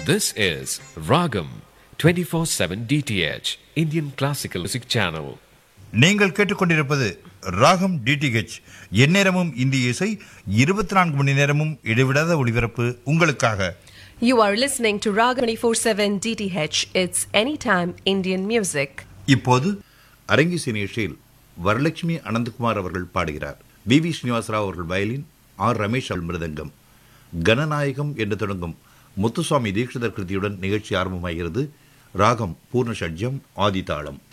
This is Ragam 24/7 DTH Indian Classical Music Channel. நீங்கள் கேட்டுக்கொண்டிருப்பது ராகம் டிடிஹெச் எந்நேரமும் இந்திய இசை இருபத்தி நான்கு மணி நேரமும் இடைவிடாத ஒளிபரப்பு உங்களுக்காக You are listening to Raga 24/7 DTH. It's anytime Indian music. இப்போது அரங்கிசை நிகழ்ச்சியில் வரலட்சுமி அனந்தகுமார் அவர்கள் பாடுகிறார் பி வி ஸ்ரீனிவாசராவ் அவர்கள் வயலின் ஆர் ரமேஷ் அவர்கள் மிருதங்கம் கணநாயகம் என்று தொடங்கும் முத்துசுவாமி தீட்சிதர் கிருதியுடன் நிகழ்ச்சி ஆரம்பமாகிறது ராகம் பூர்ண ஷட்ஜம் ஆதிதாளம்